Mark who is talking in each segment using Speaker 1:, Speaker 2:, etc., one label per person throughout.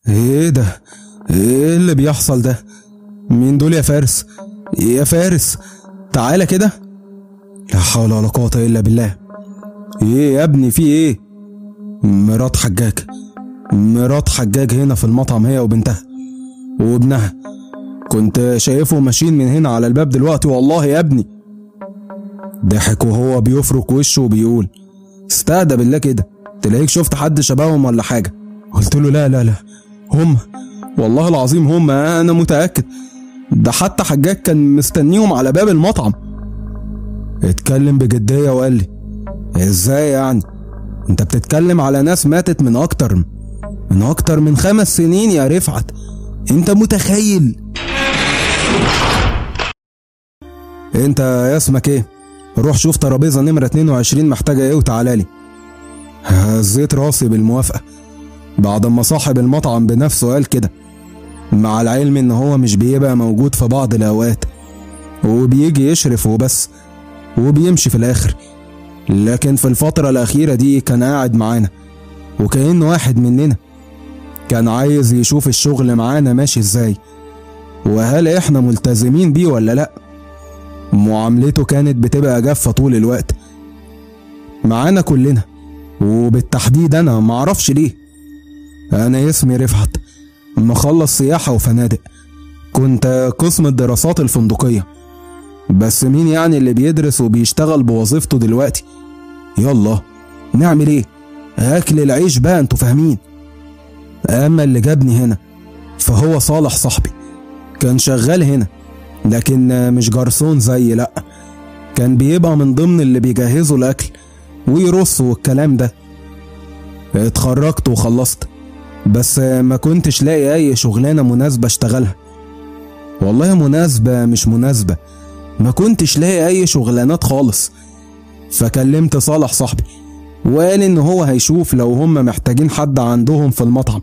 Speaker 1: ايه ده ايه اللي بيحصل ده مين دول يا فارس يا فارس تعالى كده لا حول ولا قوة الا بالله ايه يا ابني في ايه مرات حجاج مرات حجاج هنا في المطعم هي وبنتها وابنها كنت شايفهم ماشيين من هنا على الباب دلوقتي والله يا ابني ضحك وهو بيفرك وشه وبيقول استهدى بالله كده تلاقيك شفت حد شبههم ولا حاجة قلت له لا لا لا هم والله العظيم هم انا متأكد ده حتى حجاج كان مستنيهم على باب المطعم اتكلم بجدية وقال لي ازاي يعني انت بتتكلم على ناس ماتت من اكتر من اكتر من خمس سنين يا رفعت انت متخيل انت يا اسمك ايه روح شوف ترابيزة نمرة 22 محتاجة ايه وتعالى لي هزيت راسي بالموافقة بعد ما صاحب المطعم بنفسه قال كده مع العلم ان هو مش بيبقى موجود في بعض الاوقات وبيجي يشرف وبس وبيمشي في الاخر لكن في الفترة الأخيرة دي كان قاعد معانا وكأنه واحد مننا كان عايز يشوف الشغل معانا ماشي ازاي وهل احنا ملتزمين بيه ولا لأ معاملته كانت بتبقى جافة طول الوقت معانا كلنا وبالتحديد أنا معرفش ليه أنا اسمي رفعت مخلص سياحة وفنادق كنت قسم الدراسات الفندقية بس مين يعني اللي بيدرس وبيشتغل بوظيفته دلوقتي يلا نعمل ايه اكل العيش بقى انتوا فاهمين اما اللي جابني هنا فهو صالح صاحبي كان شغال هنا لكن مش جرسون زي لا كان بيبقى من ضمن اللي بيجهزوا الاكل ويرصوا والكلام ده اتخرجت وخلصت بس ما كنتش لاقي اي شغلانه مناسبه اشتغلها والله مناسبه مش مناسبه ما كنتش لاقي اي شغلانات خالص فكلمت صالح صاحبي وقال ان هو هيشوف لو هم محتاجين حد عندهم في المطعم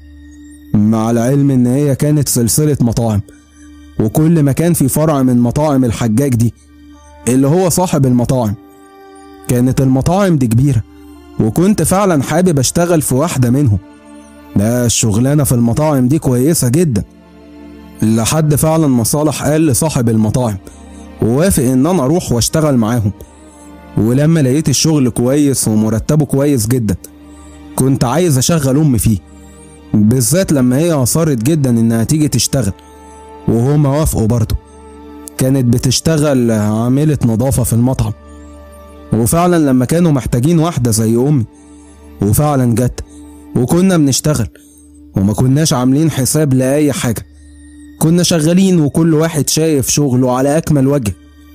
Speaker 1: مع العلم ان هي كانت سلسلة مطاعم وكل مكان في فرع من مطاعم الحجاج دي اللي هو صاحب المطاعم كانت المطاعم دي كبيرة وكنت فعلا حابب اشتغل في واحدة منهم لا الشغلانة في المطاعم دي كويسة جدا لحد فعلا ما صالح قال لصاحب المطاعم ووافق ان انا اروح واشتغل معاهم ولما لقيت الشغل كويس ومرتبه كويس جدا كنت عايز اشغل امي فيه بالذات لما هي اصرت جدا انها تيجي تشتغل وهما وافقوا برضه كانت بتشتغل عاملة نظافة في المطعم وفعلا لما كانوا محتاجين واحدة زي أمي وفعلا جت وكنا بنشتغل وما كناش عاملين حساب لأي حاجة كنا شغالين وكل واحد شايف شغله على أكمل وجه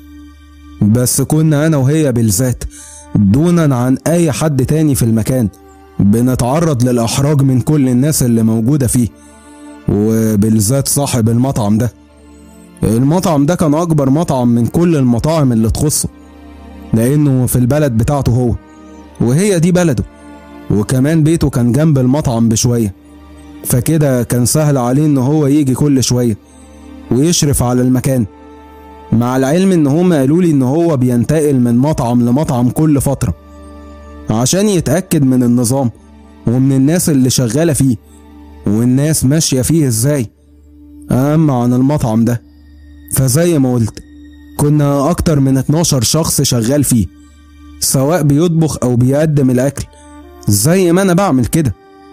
Speaker 1: بس كنا أنا وهي بالذات دونا عن أي حد تاني في المكان بنتعرض للإحراج من كل الناس اللي موجودة فيه وبالذات صاحب المطعم ده المطعم ده كان أكبر مطعم من كل المطاعم اللي تخصه لأنه في البلد بتاعته هو وهي دي بلده وكمان بيته كان جنب المطعم بشوية فكده كان سهل عليه إن هو يجي كل شوية ويشرف على المكان مع العلم إن هم قالوا لي إن هو بينتقل من مطعم لمطعم كل فترة عشان يتأكد من النظام ومن الناس اللي شغالة فيه والناس ماشية فيه ازاي أما عن المطعم ده فزي ما قلت كنا أكتر من 12 شخص شغال فيه سواء بيطبخ أو بيقدم الأكل زي ما أنا بعمل كده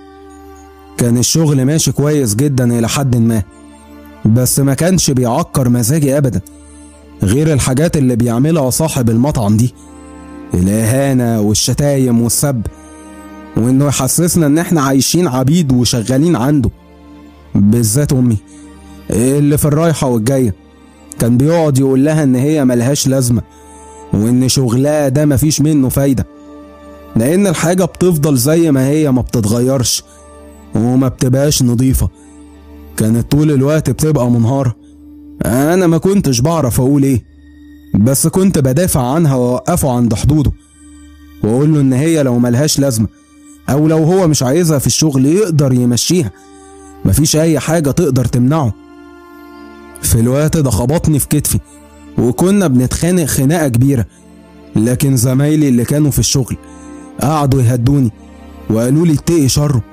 Speaker 1: كان الشغل ماشي كويس جدا إلى حد ما بس ما كانش بيعكر مزاجي أبدا غير الحاجات اللي بيعملها صاحب المطعم دي الإهانة والشتايم والسب وإنه يحسسنا إن إحنا عايشين عبيد وشغالين عنده بالذات أمي اللي في الرايحة والجاية كان بيقعد يقول لها إن هي ملهاش لازمة وإن شغلها ده مفيش منه فايدة لأن الحاجة بتفضل زي ما هي ما بتتغيرش وما بتبقاش نظيفة كانت طول الوقت بتبقى منهارة أنا ما كنتش بعرف أقول إيه بس كنت بدافع عنها وأوقفه عند حدوده وأقول له إن هي لو ملهاش لازمة أو لو هو مش عايزها في الشغل يقدر يمشيها مفيش أي حاجة تقدر تمنعه في الوقت ده خبطني في كتفي وكنا بنتخانق خناقة كبيرة لكن زمايلي اللي كانوا في الشغل قعدوا يهدوني وقالوا لي اتقي شره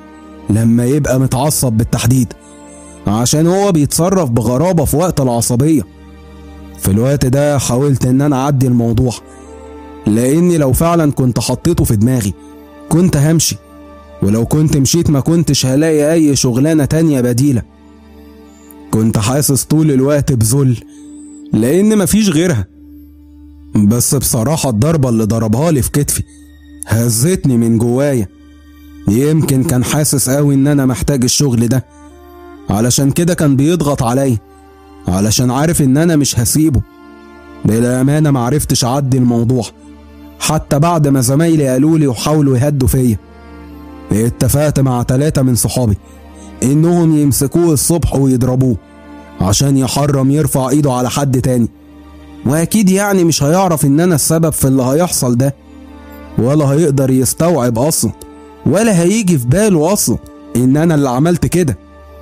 Speaker 1: لما يبقى متعصب بالتحديد عشان هو بيتصرف بغرابة في وقت العصبية في الوقت ده حاولت ان انا اعدي الموضوع لاني لو فعلا كنت حطيته في دماغي كنت همشي ولو كنت مشيت ما كنتش هلاقي اي شغلانة تانية بديلة كنت حاسس طول الوقت بذل لان مفيش غيرها بس بصراحة الضربة اللي ضربها لي في كتفي هزتني من جوايا يمكن كان حاسس قوي ان انا محتاج الشغل ده علشان كده كان بيضغط عليا علشان عارف ان انا مش هسيبه بالامانة معرفتش اعدي الموضوع حتى بعد ما زمايلي قالوا لي وحاولوا يهدوا فيا اتفقت مع ثلاثة من صحابي انهم يمسكوه الصبح ويضربوه عشان يحرم يرفع ايده على حد تاني واكيد يعني مش هيعرف ان انا السبب في اللي هيحصل ده ولا هيقدر يستوعب اصلا ولا هيجي في باله اصلا ان انا اللي عملت كده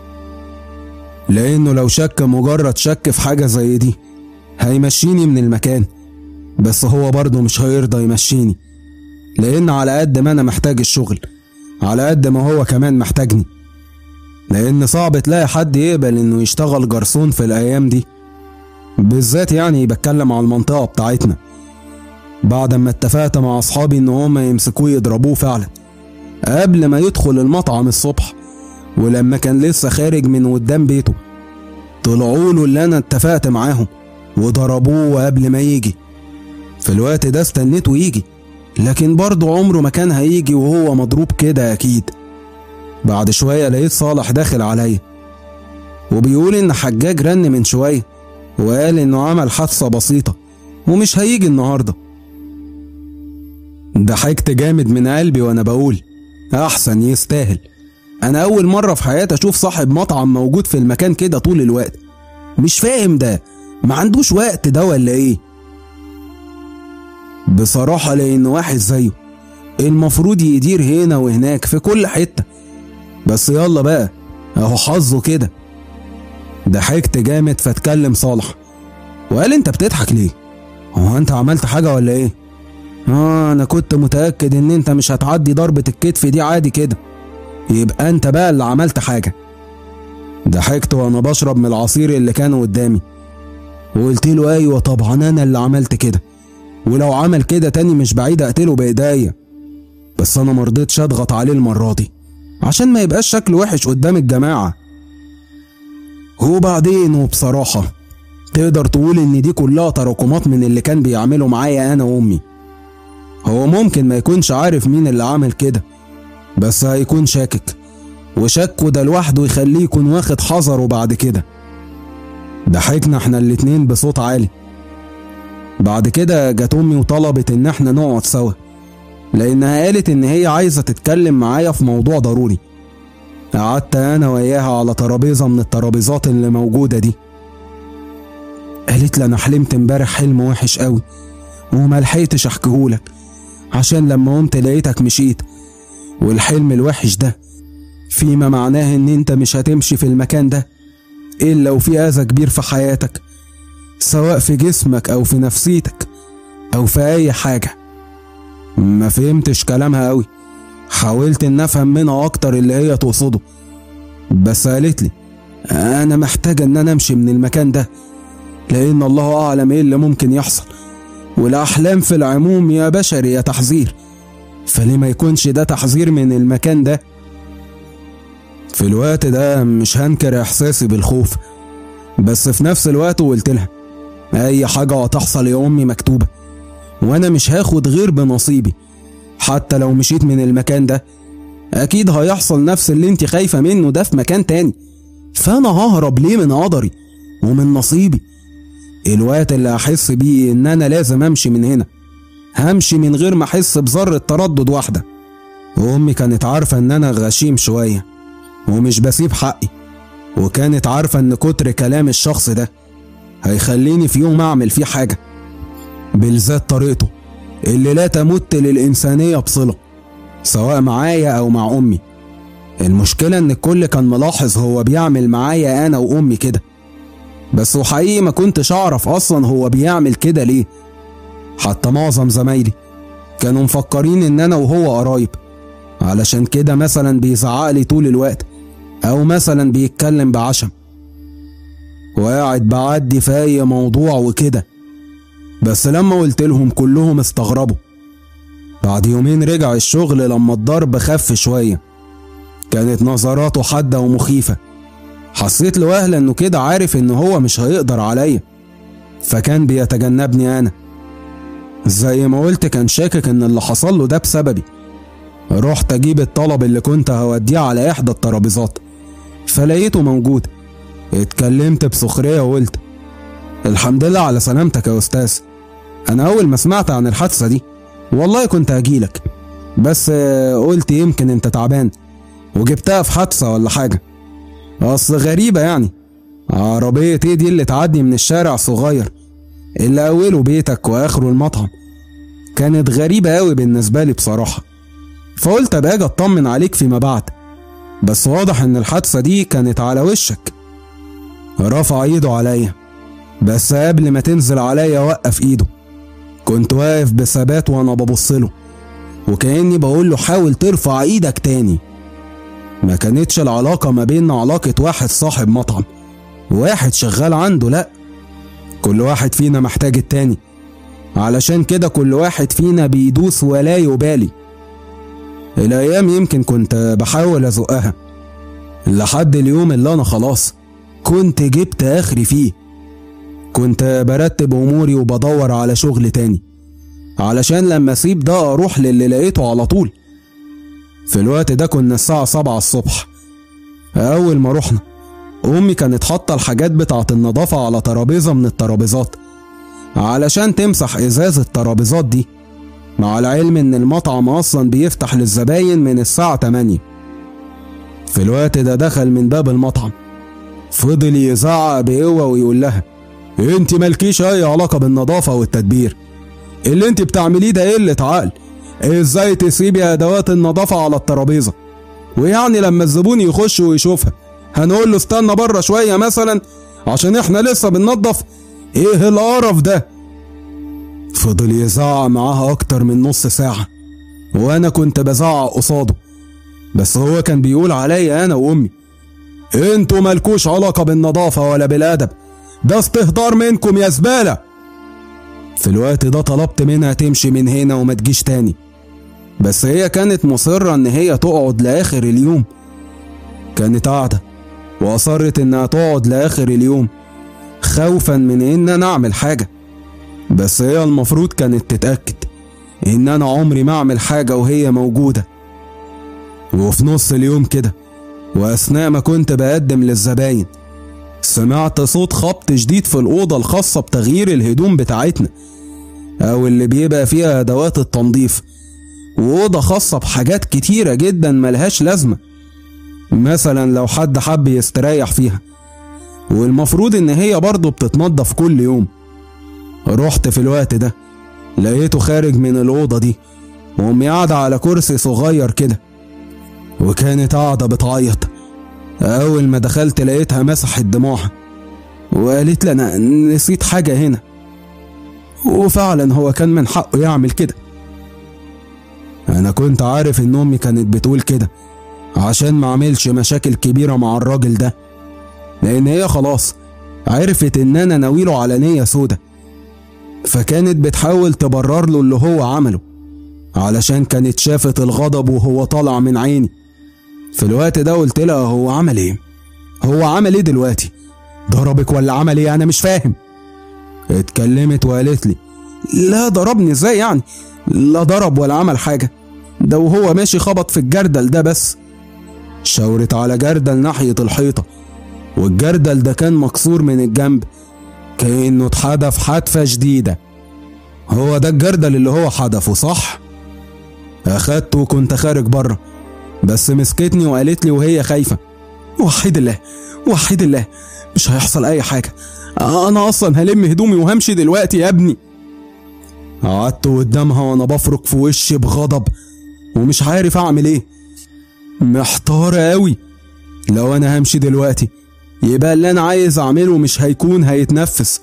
Speaker 1: لانه لو شك مجرد شك في حاجة زي دي هيمشيني من المكان بس هو برضه مش هيرضى يمشيني لان على قد ما انا محتاج الشغل على قد ما هو كمان محتاجني لان صعب تلاقي حد يقبل انه يشتغل جرسون في الايام دي بالذات يعني بتكلم على المنطقة بتاعتنا بعد ما اتفقت مع اصحابي ان هما يمسكوه يضربوه فعلا قبل ما يدخل المطعم الصبح ولما كان لسه خارج من قدام بيته طلعوا له اللي انا اتفقت معاهم وضربوه قبل ما يجي في الوقت ده استنيته يجي لكن برضه عمره ما كان هيجي وهو مضروب كده اكيد بعد شوية لقيت صالح داخل عليا وبيقول ان حجاج رن من شوية وقال انه عمل حادثة بسيطة ومش هيجي النهاردة ضحكت جامد من قلبي وانا بقول احسن يستاهل انا اول مرة في حياتي اشوف صاحب مطعم موجود في المكان كده طول الوقت مش فاهم ده ما عندوش وقت ده ولا ايه بصراحة لان واحد زيه المفروض يدير هنا وهناك في كل حتة بس يلا بقى اهو حظه كده ضحكت جامد فاتكلم صالح وقال انت بتضحك ليه هو انت عملت حاجة ولا ايه اه انا كنت متأكد ان انت مش هتعدي ضربة الكتف دي عادي كده يبقى انت بقى اللي عملت حاجة ضحكت وانا بشرب من العصير اللي كان قدامي وقلت له ايوه طبعا انا اللي عملت كده ولو عمل كده تاني مش بعيد اقتله بايديا بس انا مرضتش اضغط عليه المرة دي عشان ما يبقاش شكله وحش قدام الجماعة وبعدين وبصراحة تقدر تقول ان دي كلها تراكمات من اللي كان بيعمله معايا انا وامي هو ممكن ما يكونش عارف مين اللي عمل كده بس هيكون شاكك وشكه ده لوحده يخليه يكون واخد حذره بعد كده ضحكنا احنا الاتنين بصوت عالي بعد كده جت امي وطلبت ان احنا نقعد سوا لانها قالت ان هي عايزه تتكلم معايا في موضوع ضروري قعدت انا وياها على ترابيزه من الترابيزات اللي موجوده دي قالت لي انا حلمت امبارح حلم وحش قوي وما لحقتش احكيهولك عشان لما قمت لقيتك مشيت والحلم الوحش ده فيما معناه ان انت مش هتمشي في المكان ده الا وفي اذى كبير في حياتك سواء في جسمك او في نفسيتك او في اي حاجه ما فهمتش كلامها قوي حاولت ان افهم منها اكتر اللي هي تقصده بس قالت لي انا محتاجه ان انا امشي من المكان ده لان الله اعلم ايه اللي ممكن يحصل والاحلام في العموم يا بشر يا تحذير فليه ما يكونش ده تحذير من المكان ده في الوقت ده مش هنكر احساسي بالخوف بس في نفس الوقت قلت لها اي حاجه هتحصل يا امي مكتوبه وانا مش هاخد غير بنصيبي حتى لو مشيت من المكان ده اكيد هيحصل نفس اللي انت خايفه منه ده في مكان تاني فانا ههرب ليه من قدري ومن نصيبي الوقت اللي هحس بيه ان انا لازم امشي من هنا همشي من غير ما احس بذره تردد واحده وامي كانت عارفه ان انا غشيم شويه ومش بسيب حقي وكانت عارفه ان كتر كلام الشخص ده هيخليني في يوم اعمل فيه حاجه بالذات طريقته اللي لا تمت للإنسانية بصلة سواء معايا أو مع أمي المشكلة إن الكل كان ملاحظ هو بيعمل معايا أنا وأمي كده بس وحقيقي ما كنتش أعرف أصلا هو بيعمل كده ليه حتى معظم زمايلي كانوا مفكرين إن أنا وهو قرايب علشان كده مثلا بيزعق لي طول الوقت او مثلا بيتكلم بعشم وقاعد بعدي في اي موضوع وكده بس لما قلت لهم كلهم استغربوا بعد يومين رجع الشغل لما الضرب خف شوية كانت نظراته حادة ومخيفة حسيت لوهلة انه كده عارف ان هو مش هيقدر عليا فكان بيتجنبني انا زي ما قلت كان شاكك ان اللي حصل له ده بسببي رحت اجيب الطلب اللي كنت هوديه على احدى الترابيزات فلقيته موجود اتكلمت بسخرية وقلت الحمد لله على سلامتك يا استاذ انا اول ما سمعت عن الحادثة دي والله كنت هجيلك بس قلت يمكن انت تعبان وجبتها في حادثة ولا حاجة اصل غريبة يعني عربية ايه دي اللي تعدي من الشارع صغير اللي اوله بيتك واخره المطعم كانت غريبة قوي بالنسبة لي بصراحة فقلت ابقى اجي اطمن عليك فيما بعد بس واضح ان الحادثة دي كانت على وشك رفع ايده عليا بس قبل ما تنزل عليا وقف ايده كنت واقف بثبات وانا ببصله وكأني بقول له حاول ترفع ايدك تاني ما كانتش العلاقة ما بيننا علاقة واحد صاحب مطعم واحد شغال عنده لأ كل واحد فينا محتاج التاني علشان كده كل واحد فينا بيدوس ولا يبالي الأيام يمكن كنت بحاول أزقها لحد اليوم اللي أنا خلاص كنت جبت آخري فيه كنت برتب أموري وبدور على شغل تاني علشان لما أسيب ده أروح للي لقيته على طول في الوقت ده كنا الساعة سبعة الصبح أول ما رحنا أمي كانت حاطة الحاجات بتاعة النظافة على ترابيزة من الترابيزات علشان تمسح إزاز الترابيزات دي مع العلم إن المطعم أصلا بيفتح للزباين من الساعة 8 في الوقت ده دخل من باب المطعم فضل يزعق بقوة ويقول لها انت مالكيش اي علاقة بالنظافة والتدبير اللي انت بتعمليه ده قلة عقل ازاي تسيبي ادوات النظافة على الترابيزة ويعني لما الزبون يخش ويشوفها هنقول له استنى بره شوية مثلا عشان احنا لسه بننظف ايه القرف ده فضل يزعق معاها اكتر من نص ساعة وانا كنت بزعق قصاده بس هو كان بيقول عليا انا وامي انتوا مالكوش علاقة بالنظافة ولا بالادب ده استهتار منكم يا زبالة في الوقت ده طلبت منها تمشي من هنا وما تجيش تاني بس هي كانت مصرة ان هي تقعد لاخر اليوم كانت قاعدة واصرت انها تقعد لاخر اليوم خوفا من ان انا اعمل حاجة بس هي المفروض كانت تتأكد ان انا عمري ما اعمل حاجة وهي موجودة وفي نص اليوم كده واثناء ما كنت بقدم للزباين سمعت صوت خبط شديد في الأوضة الخاصة بتغيير الهدوم بتاعتنا أو اللي بيبقى فيها أدوات التنظيف وأوضة خاصة بحاجات كتيرة جدا ملهاش لازمة مثلا لو حد حب يستريح فيها والمفروض إن هي برضه بتتنضف كل يوم رحت في الوقت ده لقيته خارج من الأوضة دي وأمي قاعدة على كرسي صغير كده وكانت قاعدة بتعيط أول ما دخلت لقيتها مسحت دموعها وقالت لي أنا نسيت حاجة هنا وفعلا هو كان من حقه يعمل كده أنا كنت عارف إن أمي كانت بتقول كده عشان ما عملش مشاكل كبيرة مع الراجل ده لأن هي خلاص عرفت إن أنا ناويله على نية سودة فكانت بتحاول تبرر له اللي هو عمله علشان كانت شافت الغضب وهو طالع من عيني في الوقت ده قلت لها هو عمل ايه هو عمل ايه دلوقتي ضربك ولا عمل ايه انا مش فاهم اتكلمت وقالت لي لا ضربني ازاي يعني لا ضرب ولا عمل حاجة ده وهو ماشي خبط في الجردل ده بس شاورت على جردل ناحية الحيطة والجردل ده كان مكسور من الجنب كأنه اتحدف حدفة شديدة هو ده الجردل اللي هو حدفه صح؟ أخدته وكنت خارج بره بس مسكتني وقالت لي وهي خايفة وحيد الله وحيد الله مش هيحصل أي حاجة أنا أصلا هلم هدومي وهمشي دلوقتي يا ابني قعدت قدامها وأنا بفرك في وشي بغضب ومش عارف أعمل إيه محتارة أوي لو أنا همشي دلوقتي يبقى اللي أنا عايز أعمله مش هيكون هيتنفس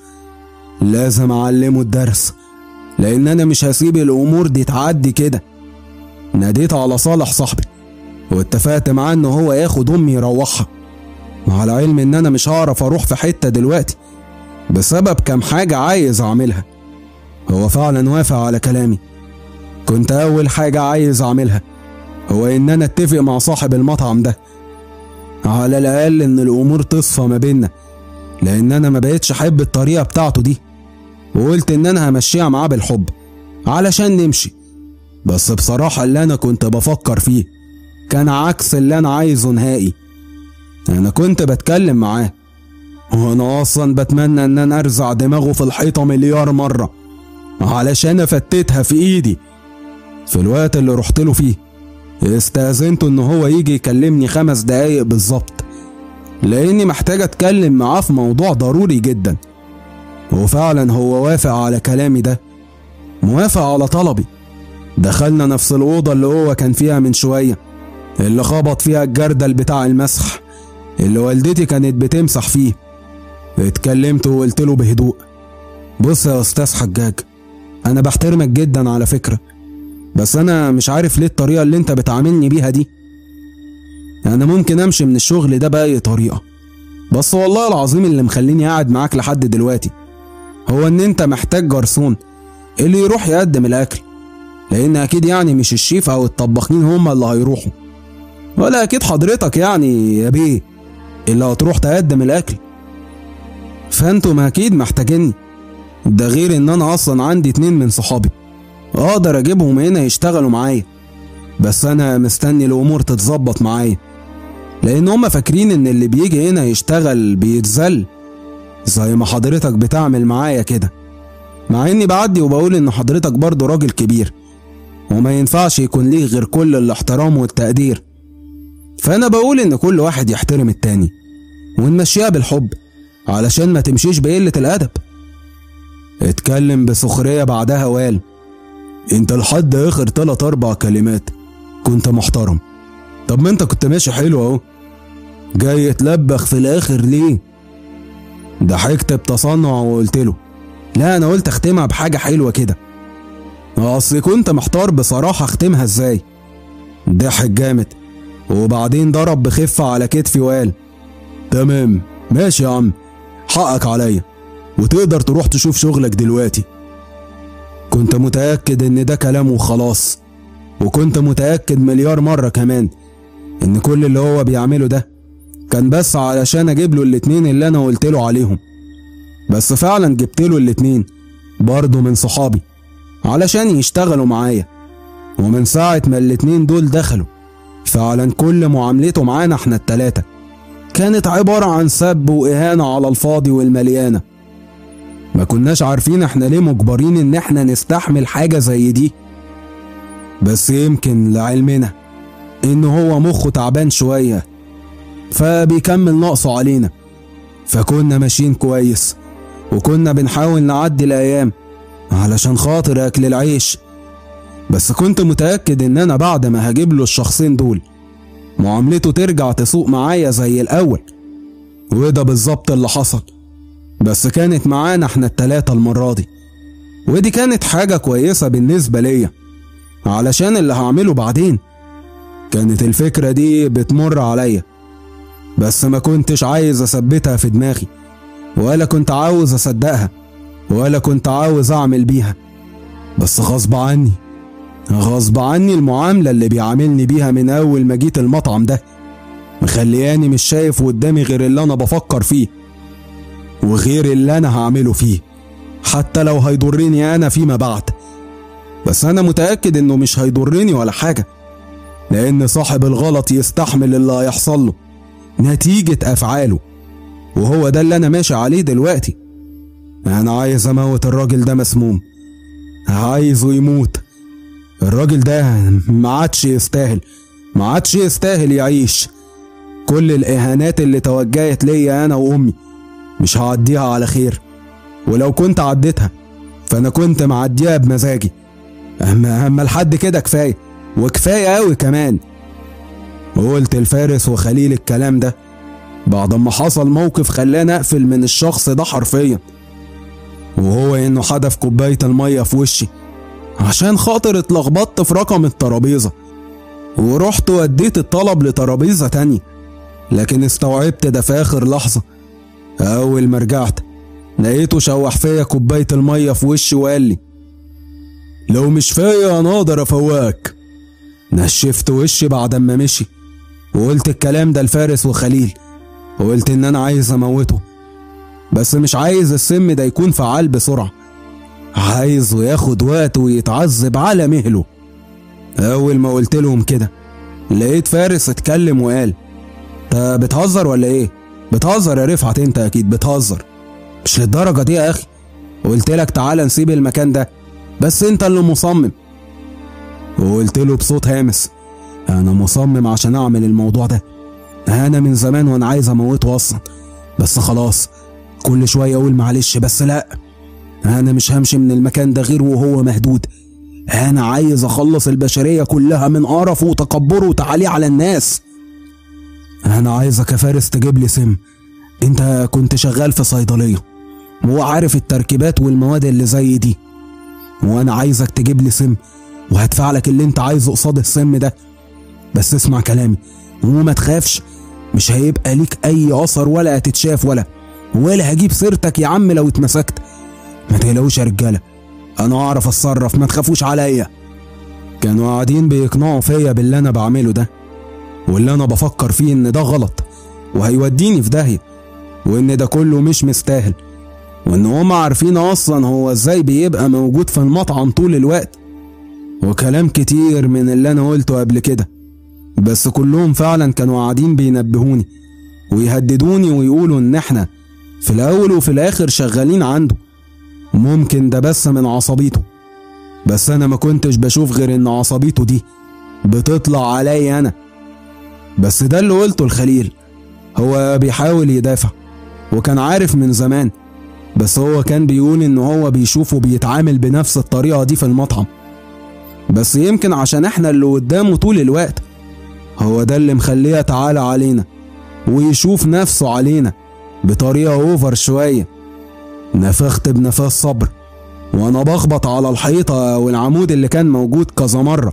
Speaker 1: لازم أعلمه الدرس لأن أنا مش هسيب الأمور دي تعدي كده ناديت على صالح صاحبي واتفقت معاه ان هو ياخد امي يروحها وعلى علم ان انا مش هعرف اروح في حته دلوقتي بسبب كام حاجه عايز اعملها هو فعلا وافق على كلامي كنت اول حاجه عايز اعملها هو ان انا اتفق مع صاحب المطعم ده على الاقل ان الامور تصفى ما بيننا لان انا ما بقتش احب الطريقه بتاعته دي وقلت ان انا همشيها معاه بالحب علشان نمشي بس بصراحه اللي انا كنت بفكر فيه كان عكس اللي انا عايزه نهائي انا كنت بتكلم معاه وانا اصلا بتمنى ان انا ارزع دماغه في الحيطه مليار مره علشان افتتها في ايدي في الوقت اللي رحت له فيه استأذنته ان هو يجي يكلمني خمس دقايق بالظبط لاني محتاج اتكلم معاه في موضوع ضروري جدا وفعلا هو وافق على كلامي ده موافق على طلبي دخلنا نفس الأوضة اللي هو كان فيها من شوية اللي خبط فيها الجردل بتاع المسح اللي والدتي كانت بتمسح فيه اتكلمت وقلت له بهدوء بص يا أستاذ حجاج أنا بحترمك جدا على فكرة بس أنا مش عارف ليه الطريقة اللي أنت بتعاملني بيها دي أنا ممكن أمشي من الشغل ده بأي طريقة بس والله العظيم اللي مخليني قاعد معاك لحد دلوقتي هو إن أنت محتاج جرسون اللي يروح يقدم الأكل لأن أكيد يعني مش الشيف أو الطباخين هما اللي هيروحوا ولا أكيد حضرتك يعني يا بيه اللي هتروح تقدم الأكل فأنتم أكيد محتاجيني ده غير إن أنا أصلا عندي اتنين من صحابي أقدر أجيبهم هنا يشتغلوا معايا بس أنا مستني الأمور تتظبط معايا لأن هما فاكرين إن اللي بيجي هنا يشتغل بيتذل زي ما حضرتك بتعمل معايا كده مع إني بعدي وبقول إن حضرتك برضه راجل كبير وما ينفعش يكون ليه غير كل الاحترام والتقدير فأنا بقول إن كل واحد يحترم التاني ونمشيها بالحب علشان ما تمشيش بقلة الأدب اتكلم بسخرية بعدها وقال انت لحد اخر تلات اربع كلمات كنت محترم طب ما انت كنت ماشي حلو اهو جاي تلبخ في الاخر ليه ضحكت بتصنع وقلت له لا انا قلت اختمها بحاجة حلوة كده اصل كنت محتار بصراحة اختمها ازاي ضحك جامد وبعدين ضرب بخفة على كتفي وقال تمام ماشي يا عم حقك عليا وتقدر تروح تشوف شغلك دلوقتي كنت متأكد إن ده كلام وخلاص وكنت متأكد مليار مرة كمان إن كل اللي هو بيعمله ده كان بس علشان أجيب له الاتنين اللي أنا قلت له عليهم بس فعلا جبت له الاتنين برضه من صحابي علشان يشتغلوا معايا ومن ساعة ما الاتنين دول دخلوا فعلا كل معاملته معانا احنا التلاتة كانت عبارة عن سب وإهانة على الفاضي والمليانة ما كناش عارفين احنا ليه مجبرين ان احنا نستحمل حاجة زي دي بس يمكن لعلمنا ان هو مخه تعبان شوية فبيكمل نقصه علينا فكنا ماشيين كويس وكنا بنحاول نعدي الايام علشان خاطر اكل العيش بس كنت متأكد ان انا بعد ما هجيب له الشخصين دول معاملته ترجع تسوق معايا زي الاول وده بالظبط اللي حصل بس كانت معانا احنا التلاتة المرة دي ودي كانت حاجة كويسة بالنسبة ليا علشان اللي هعمله بعدين كانت الفكرة دي بتمر عليا بس ما كنتش عايز اثبتها في دماغي ولا كنت عاوز اصدقها ولا كنت عاوز اعمل بيها بس غصب عني غصب عني المعاملة اللي بيعاملني بيها من اول ما جيت المطعم ده مخلياني مش شايف قدامي غير اللي انا بفكر فيه وغير اللي انا هعمله فيه حتى لو هيضرني انا فيما بعد بس انا متاكد انه مش هيضرني ولا حاجه لان صاحب الغلط يستحمل اللي هيحصل له نتيجه افعاله وهو ده اللي انا ماشي عليه دلوقتي انا عايز اموت الراجل ده مسموم عايزه يموت الراجل ده ما عادش يستاهل ما عادش يستاهل يعيش كل الاهانات اللي توجهت ليا انا وامي مش هعديها على خير ولو كنت عديتها فانا كنت معديها بمزاجي اما اما لحد كده كفايه وكفايه قوي كمان قلت الفارس وخليل الكلام ده بعد ما حصل موقف خلاني اقفل من الشخص ده حرفيا وهو انه حدف كوبايه الميه في وشي عشان خاطر اتلخبطت في رقم الترابيزه ورحت وديت الطلب لترابيزة تانية لكن استوعبت ده في آخر لحظة أول ما رجعت لقيته شوح فيا كوباية المية في وشي وقال لي لو مش فايق أنا أقدر أفوقك نشفت وشي بعد ما مشي وقلت الكلام ده لفارس وخليل وقلت إن أنا عايز أموته بس مش عايز السم ده يكون فعال بسرعة عايزه ياخد وقت ويتعذب على مهله أول ما قلت لهم كده لقيت فارس اتكلم وقال انت بتهزر ولا ايه؟ بتهزر يا رفعت انت اكيد بتهزر مش للدرجة دي يا اخي قلت لك تعالى نسيب المكان ده بس انت اللي مصمم وقلت له بصوت هامس انا مصمم عشان اعمل الموضوع ده انا من زمان وانا عايز اموته اصلا بس خلاص كل شوية اقول معلش بس لا انا مش همشي من المكان ده غير وهو مهدود انا عايز اخلص البشرية كلها من قرفه وتكبره وتعاليه على الناس انا عايزك يا فارس تجيب لي سم انت كنت شغال في صيدلية وعارف التركيبات والمواد اللي زي دي وانا عايزك تجيب لي سم وهدفع لك اللي انت عايزه قصاد السم ده بس اسمع كلامي وما تخافش مش هيبقى ليك اي اثر ولا هتتشاف ولا ولا هجيب سيرتك يا عم لو اتمسكت ما تقلقوش يا رجاله انا اعرف اتصرف ما تخافوش عليا كانوا قاعدين بيقنعوا فيا باللي انا بعمله ده واللي انا بفكر فيه ان ده غلط وهيوديني في داهيه وان ده كله مش مستاهل وان هما عارفين اصلا هو ازاي بيبقى موجود في المطعم طول الوقت وكلام كتير من اللي انا قلته قبل كده بس كلهم فعلا كانوا قاعدين بينبهوني ويهددوني ويقولوا ان احنا في الاول وفي الاخر شغالين عنده ممكن ده بس من عصبيته بس انا ما كنتش بشوف غير ان عصبيته دي بتطلع عليا انا بس ده اللي قلته الخليل هو بيحاول يدافع وكان عارف من زمان بس هو كان بيقول ان هو بيشوفه بيتعامل بنفس الطريقة دي في المطعم بس يمكن عشان احنا اللي قدامه طول الوقت هو ده اللي مخليه يتعالى علينا ويشوف نفسه علينا بطريقة اوفر شوية نفخت بنفاس صبر وانا بخبط على الحيطة والعمود اللي كان موجود كذا مرة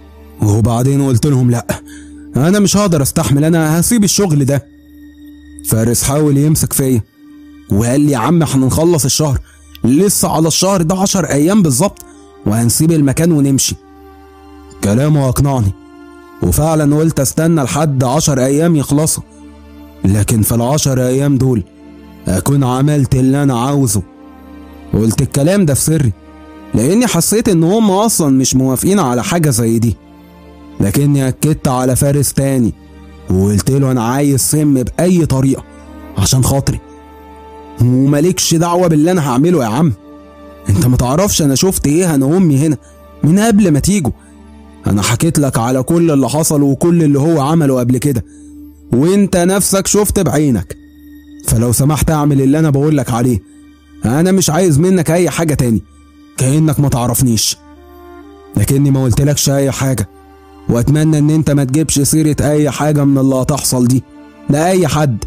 Speaker 1: وبعدين قلت لهم لا انا مش هقدر استحمل انا هسيب الشغل ده فارس حاول يمسك فيا وقال لي يا عم احنا نخلص الشهر لسه على الشهر ده عشر ايام بالظبط وهنسيب المكان ونمشي كلامه اقنعني وفعلا قلت استنى لحد عشر ايام يخلصوا لكن في العشر ايام دول اكون عملت اللي انا عاوزه قلت الكلام ده في سري لاني حسيت ان هم اصلا مش موافقين على حاجه زي دي لكني اكدت على فارس تاني وقلت له انا عايز سم باي طريقه عشان خاطري ومالكش دعوه باللي انا هعمله يا عم انت متعرفش انا شفت ايه انا وامي هنا من قبل ما تيجوا انا حكيت لك على كل اللي حصل وكل اللي هو عمله قبل كده وانت نفسك شفت بعينك فلو سمحت اعمل اللي انا بقول لك عليه انا مش عايز منك اي حاجه تاني كانك ما تعرفنيش لكني ما قلتلكش اي حاجه واتمنى ان انت ما تجيبش سيره اي حاجه من اللي هتحصل دي لاي حد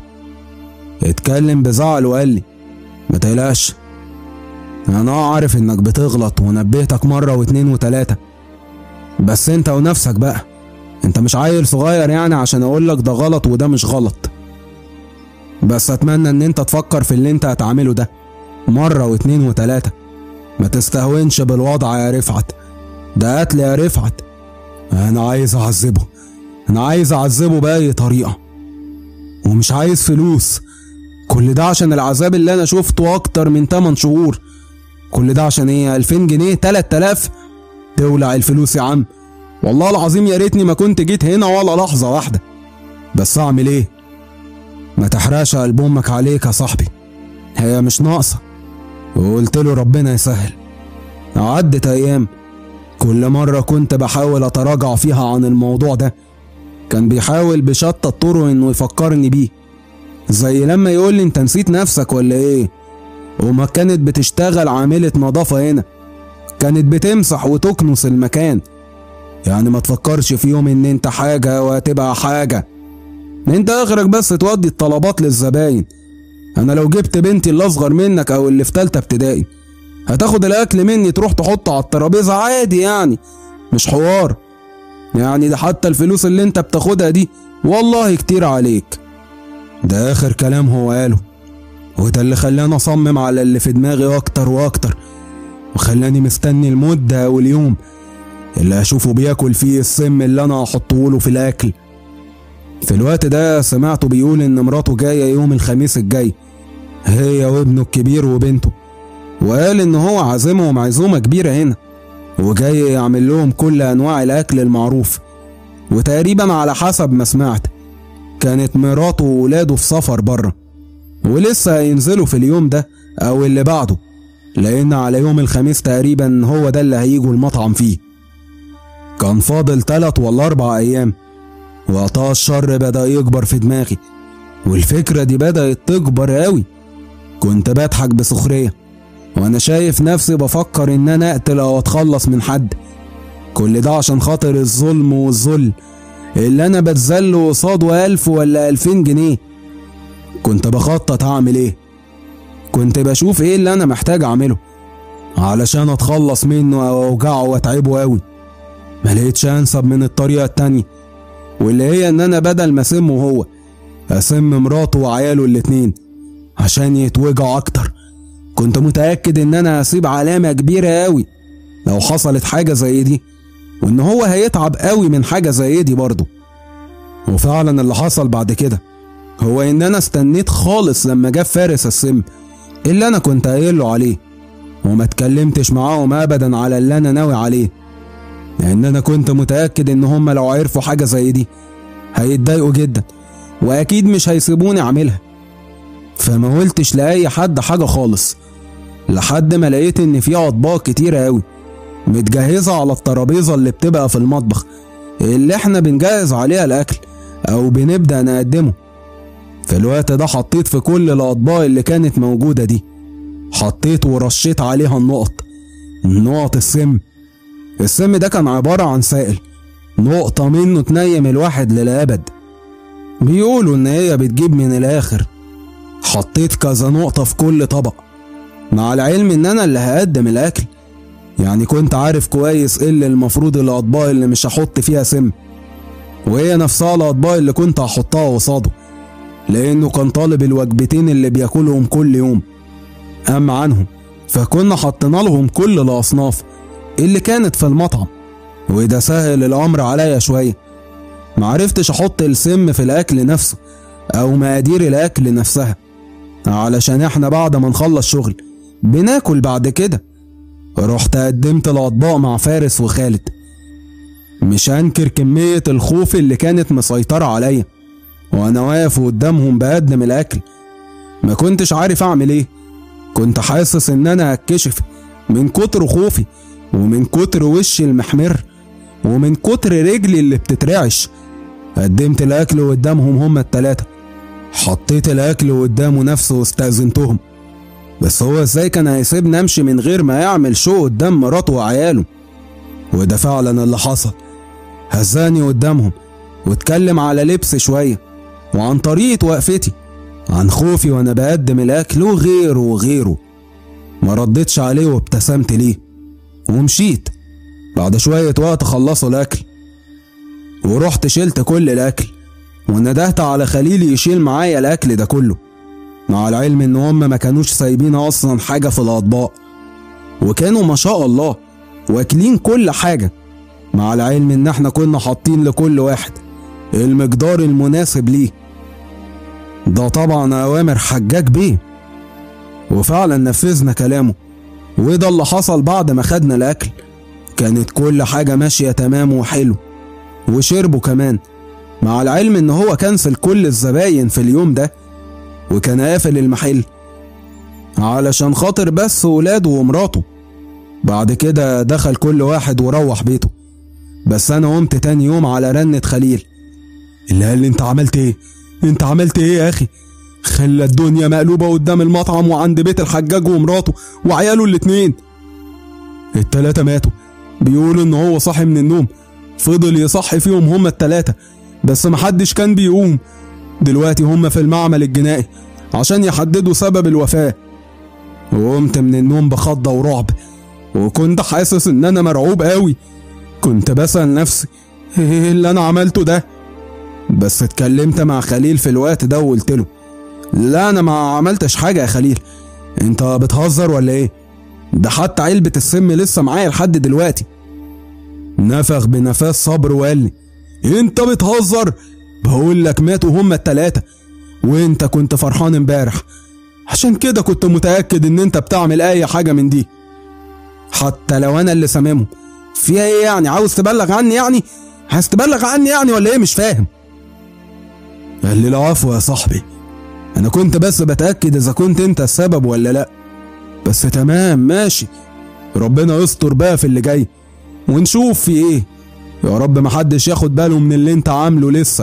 Speaker 1: اتكلم بزعل وقال لي ما تقلقش انا عارف انك بتغلط ونبهتك مره واتنين وتلاته بس انت ونفسك بقى انت مش عيل صغير يعني عشان اقولك ده غلط وده مش غلط بس اتمنى ان انت تفكر في اللي انت هتعمله ده مرة واتنين وتلاتة ما تستهونش بالوضع يا رفعت ده قتل يا رفعت انا عايز اعذبه انا عايز اعذبه باي طريقة ومش عايز فلوس كل ده عشان العذاب اللي انا شفته اكتر من 8 شهور كل ده عشان ايه 2000 جنيه 3000 تولع الفلوس يا عم والله العظيم يا ريتني ما كنت جيت هنا ولا لحظة واحدة بس اعمل ايه ما تحرقش قلب امك عليك يا صاحبي هي مش ناقصة وقلت له ربنا يسهل عدت ايام كل مرة كنت بحاول اتراجع فيها عن الموضوع ده كان بيحاول بشتى الطرق انه يفكرني بيه زي لما يقول لي انت نسيت نفسك ولا ايه وما كانت بتشتغل عاملة نظافة هنا كانت بتمسح وتكنس المكان يعني ما تفكرش في يوم ان انت حاجة وهتبقى حاجة انت اخرك بس تودي الطلبات للزباين انا لو جبت بنتي اللي اصغر منك او اللي في تالتة ابتدائي هتاخد الاكل مني تروح تحطه على الترابيزة عادي يعني مش حوار يعني ده حتى الفلوس اللي انت بتاخدها دي والله كتير عليك ده اخر كلام هو قاله وده اللي خلاني اصمم على اللي في دماغي اكتر واكتر وخلاني مستني المدة واليوم اللي اشوفه بياكل فيه السم اللي انا هحطه له في الاكل في الوقت ده سمعته بيقول ان مراته جاية يوم الخميس الجاي هي وابنه الكبير وبنته وقال ان هو عازمهم عزومة كبيرة هنا وجاي يعمل لهم كل انواع الاكل المعروف وتقريبا على حسب ما سمعت كانت مراته وولاده في سفر بره ولسه هينزلوا في اليوم ده او اللي بعده لان على يوم الخميس تقريبا هو ده اللي هيجوا المطعم فيه كان فاضل تلات ولا اربع ايام وقتها الشر بدا يكبر في دماغي والفكرة دي بدأت تكبر قوي كنت بضحك بسخرية وانا شايف نفسي بفكر ان انا اقتل او اتخلص من حد كل ده عشان خاطر الظلم والذل اللي انا بتذل قصاده الف ولا الفين جنيه كنت بخطط هعمل ايه كنت بشوف ايه اللي انا محتاج اعمله علشان اتخلص منه او اوجعه واتعبه قوي ما لقيتش انسب من الطريقه التانية واللي هي ان انا بدل ما اسمه هو اسم مراته وعياله الاتنين عشان يتوجعوا اكتر كنت متاكد ان انا هسيب علامه كبيره قوي لو حصلت حاجه زي دي وان هو هيتعب قوي من حاجه زي دي برضه وفعلا اللي حصل بعد كده هو ان انا استنيت خالص لما جاب فارس السم اللي انا كنت قايل له عليه وما اتكلمتش معاهم ابدا على اللي انا ناوي عليه لان انا كنت متاكد ان هم لو عرفوا حاجه زي دي هيتضايقوا جدا واكيد مش هيسيبوني اعملها فما قلتش لاي حد حاجه خالص لحد ما لقيت ان في اطباق كتيره قوي متجهزه على الترابيزه اللي بتبقى في المطبخ اللي احنا بنجهز عليها الاكل او بنبدا نقدمه في الوقت ده حطيت في كل الاطباق اللي كانت موجوده دي حطيت ورشيت عليها النقط نقط السم السم ده كان عباره عن سائل نقطه منه تنيم الواحد للابد بيقولوا ان هي بتجيب من الاخر حطيت كذا نقطه في كل طبق مع العلم ان انا اللي هقدم الاكل يعني كنت عارف كويس ايه اللي المفروض الاطباق اللي مش هحط فيها سم وهي نفسها الاطباق اللي كنت هحطها قصاده لانه كان طالب الوجبتين اللي بياكلهم كل يوم اما عنهم فكنا حطينا لهم كل الاصناف اللي كانت في المطعم وده سهل الامر عليا شويه معرفتش احط السم في الاكل نفسه او مقادير الاكل نفسها علشان احنا بعد ما نخلص شغل بناكل بعد كده رحت قدمت الاطباق مع فارس وخالد مش هنكر كمية الخوف اللي كانت مسيطرة عليا وانا واقف قدامهم بقدم الاكل ما كنتش عارف اعمل ايه كنت حاسس ان انا هتكشف من كتر خوفي ومن كتر وشي المحمر ومن كتر رجلي اللي بتترعش قدمت الاكل قدامهم هما التلاتة حطيت الاكل قدامه نفسه واستأذنتهم بس هو ازاي كان هيسيبني امشي من غير ما يعمل شو قدام مراته وعياله وده فعلا اللي حصل هزاني قدامهم واتكلم على لبس شويه وعن طريقه وقفتي عن خوفي وانا بقدم الاكل وغيره وغيره ما ردتش عليه وابتسمت ليه ومشيت بعد شوية وقت خلصوا الأكل ورحت شلت كل الأكل وندهت على خليلي يشيل معايا الأكل ده كله مع العلم إن هما ما كانوش سايبين أصلا حاجة في الأطباق وكانوا ما شاء الله واكلين كل حاجة مع العلم إن احنا كنا حاطين لكل واحد المقدار المناسب ليه ده طبعا أوامر حجاج بيه وفعلا نفذنا كلامه وده اللي حصل بعد ما خدنا الأكل كانت كل حاجة ماشية تمام وحلو وشربوا كمان مع العلم إن هو كنسل كل الزباين في اليوم ده وكان قافل المحل علشان خاطر بس ولاده ومراته بعد كده دخل كل واحد وروح بيته بس أنا قمت تاني يوم على رنة خليل اللي قال لي أنت عملت إيه؟ أنت عملت إيه يا أخي؟ خلى الدنيا مقلوبة قدام المطعم وعند بيت الحجاج ومراته وعياله الاتنين التلاتة ماتوا بيقولوا ان هو صاحي من النوم فضل يصحي فيهم هما التلاتة بس محدش كان بيقوم دلوقتي هما في المعمل الجنائي عشان يحددوا سبب الوفاة وقمت من النوم بخضة ورعب وكنت حاسس ان انا مرعوب قوي كنت بسأل نفسي ايه اللي انا عملته ده بس اتكلمت مع خليل في الوقت ده وقلت له لا انا ما عملتش حاجه يا خليل انت بتهزر ولا ايه ده حتى علبه السم لسه معايا لحد دلوقتي نفخ بنفاس صبر وقال لي انت بتهزر بقول لك ماتوا هما التلاتة وانت كنت فرحان امبارح عشان كده كنت متأكد ان انت بتعمل اي حاجة من دي حتى لو انا اللي ساممهم فيها ايه يعني عاوز تبلغ عني يعني عايز تبلغ عني يعني ولا ايه مش فاهم قال لي العفو يا صاحبي انا كنت بس بتأكد اذا كنت انت السبب ولا لا بس تمام ماشي ربنا يستر بقى في اللي جاي ونشوف في ايه يا رب محدش ياخد باله من اللي انت عامله لسه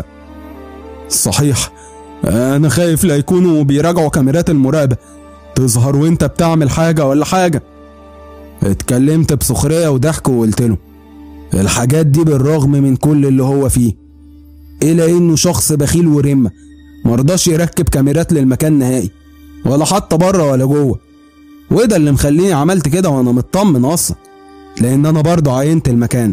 Speaker 1: صحيح انا خايف لا يكونوا بيراجعوا كاميرات المراقبة تظهر وانت بتعمل حاجة ولا حاجة اتكلمت بسخرية وضحك وقلت له الحاجات دي بالرغم من كل اللي هو فيه إلى إنه شخص بخيل ورمة مرضاش يركب كاميرات للمكان نهائي ولا حتى بره ولا جوه وده اللي مخليني عملت كده وأنا مطمن أصلا لأن أنا برضه عينت المكان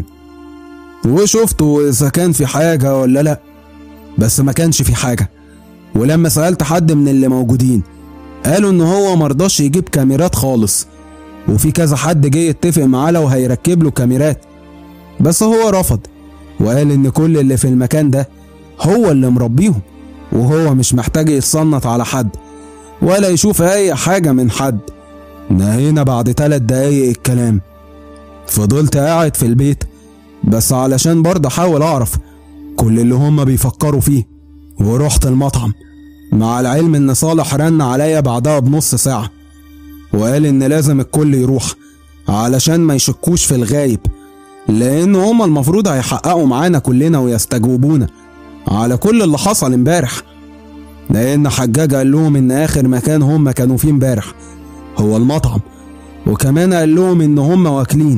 Speaker 1: وشفته إذا كان في حاجة ولا لأ بس ما كانش في حاجة ولما سألت حد من اللي موجودين قالوا إن هو مرضاش يجيب كاميرات خالص وفي كذا حد جه يتفق معاه لو هيركب له كاميرات بس هو رفض وقال ان كل اللي في المكان ده هو اللي مربيهم وهو مش محتاج يتصنت على حد ولا يشوف اي حاجة من حد نهينا بعد تلات دقايق الكلام فضلت قاعد في البيت بس علشان برضه احاول اعرف كل اللي هما بيفكروا فيه ورحت المطعم مع العلم ان صالح رن عليا بعدها بنص ساعة وقال ان لازم الكل يروح علشان ما يشكوش في الغايب لان هما المفروض هيحققوا معانا كلنا ويستجوبونا على كل اللي حصل امبارح لان حجاج قال لهم ان اخر مكان هما كانوا فيه امبارح هو المطعم وكمان قال لهم ان هما واكلين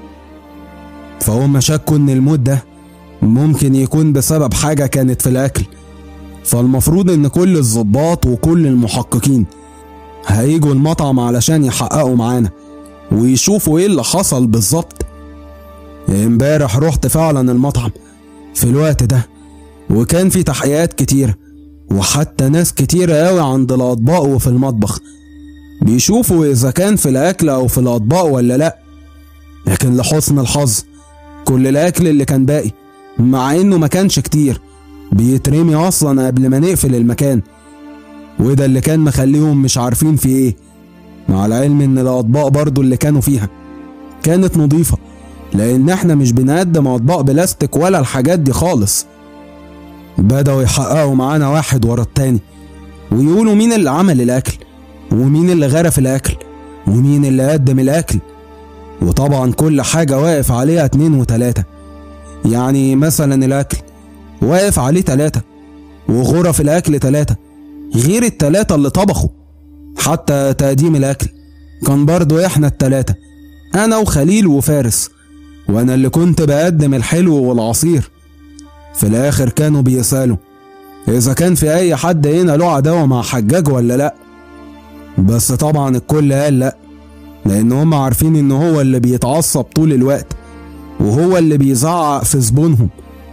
Speaker 1: فهم شكوا ان الموت ده ممكن يكون بسبب حاجة كانت في الاكل فالمفروض ان كل الضباط وكل المحققين هيجوا المطعم علشان يحققوا معانا ويشوفوا ايه اللي حصل بالظبط امبارح رحت فعلا المطعم في الوقت ده وكان في تحقيقات كتيرة وحتى ناس كتيرة قوي عند الأطباق وفي المطبخ بيشوفوا إذا كان في الأكل أو في الأطباق ولا لأ لكن لحسن الحظ كل الأكل اللي كان باقي مع إنه ما كانش كتير بيترمي أصلا قبل ما نقفل المكان وده اللي كان مخليهم مش عارفين في إيه مع العلم إن الأطباق برضو اللي كانوا فيها كانت نظيفة لأن إحنا مش بنقدم أطباق بلاستيك ولا الحاجات دي خالص بدأوا يحققوا معانا واحد ورا التاني ويقولوا مين اللي عمل الأكل ومين اللي غرف الأكل ومين اللي قدم الأكل وطبعا كل حاجة واقف عليها اتنين وتلاتة يعني مثلا الأكل واقف عليه تلاتة وغرف الأكل تلاتة غير التلاتة اللي طبخوا حتى تقديم الأكل كان برضو إحنا التلاتة أنا وخليل وفارس وأنا اللي كنت بقدم الحلو والعصير في الآخر كانوا بيسألوا إذا كان في أي حد هنا له عداوة مع حجاج ولا لأ بس طبعا الكل قال لأ لأن هم عارفين إن هو اللي بيتعصب طول الوقت وهو اللي بيزعق في زبونهم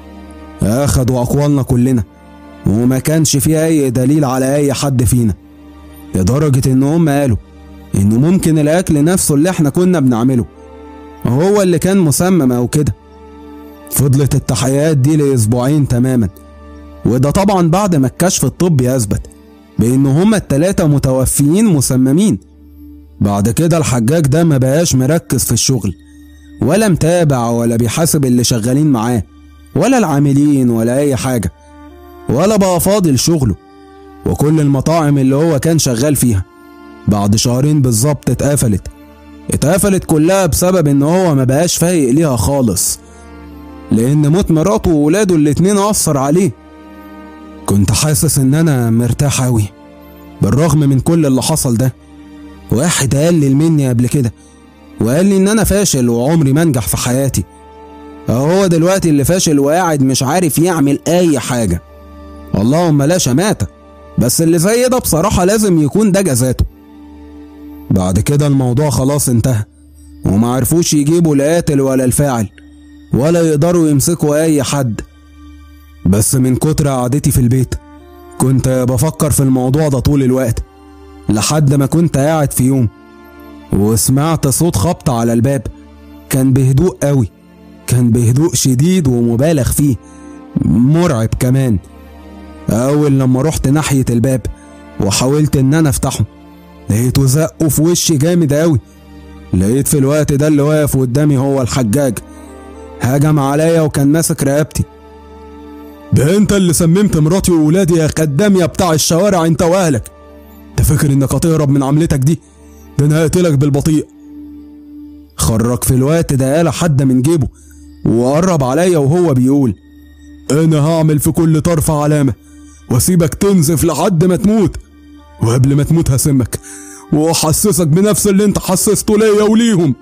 Speaker 1: أخدوا أقوالنا كلنا وما كانش في أي دليل على أي حد فينا لدرجة إن هم قالوا إنه ممكن الأكل نفسه اللي إحنا كنا بنعمله هو اللي كان مسمم أو كده فضلت التحقيقات دي لأسبوعين تماما وده طبعا بعد ما الكشف الطبي أثبت بإن هما التلاتة متوفيين مسممين بعد كده الحجاج ده ما بقاش مركز في الشغل ولا متابع ولا بيحاسب اللي شغالين معاه ولا العاملين ولا أي حاجة ولا بقى فاضي لشغله وكل المطاعم اللي هو كان شغال فيها بعد شهرين بالظبط اتقفلت اتقفلت كلها بسبب ان هو ما بقاش فايق ليها خالص لان موت مراته وولاده الاتنين اثر عليه كنت حاسس ان انا مرتاح اوي بالرغم من كل اللي حصل ده واحد قلل مني قبل كده وقال لي ان انا فاشل وعمري ما انجح في حياتي هو دلوقتي اللي فاشل وقاعد مش عارف يعمل اي حاجة اللهم لا شماتة بس اللي زي ده بصراحة لازم يكون ده جزاته بعد كده الموضوع خلاص انتهى وما عرفوش يجيبوا القاتل ولا الفاعل ولا يقدروا يمسكوا أي حد بس من كتر قعدتي في البيت كنت بفكر في الموضوع ده طول الوقت لحد ما كنت قاعد في يوم وسمعت صوت خبط على الباب كان بهدوء قوي كان بهدوء شديد ومبالغ فيه مرعب كمان أول لما رحت ناحية الباب وحاولت إن أنا أفتحه لقيته زقه في وشي جامد قوي لقيت في الوقت ده اللي واقف قدامي هو الحجاج هجم عليا وكان ماسك رقبتي ده انت اللي سممت مراتي وولادي يا خدام يا بتاع الشوارع انت واهلك انت فاكر انك هتهرب من عملتك دي ده انا هقتلك بالبطيء خرج في الوقت ده آلة حد من جيبه وقرب عليا وهو بيقول انا هعمل في كل طرف علامة واسيبك تنزف لحد ما تموت وقبل ما تموت هسمك واحسسك بنفس اللي انت حسسته ليا وليهم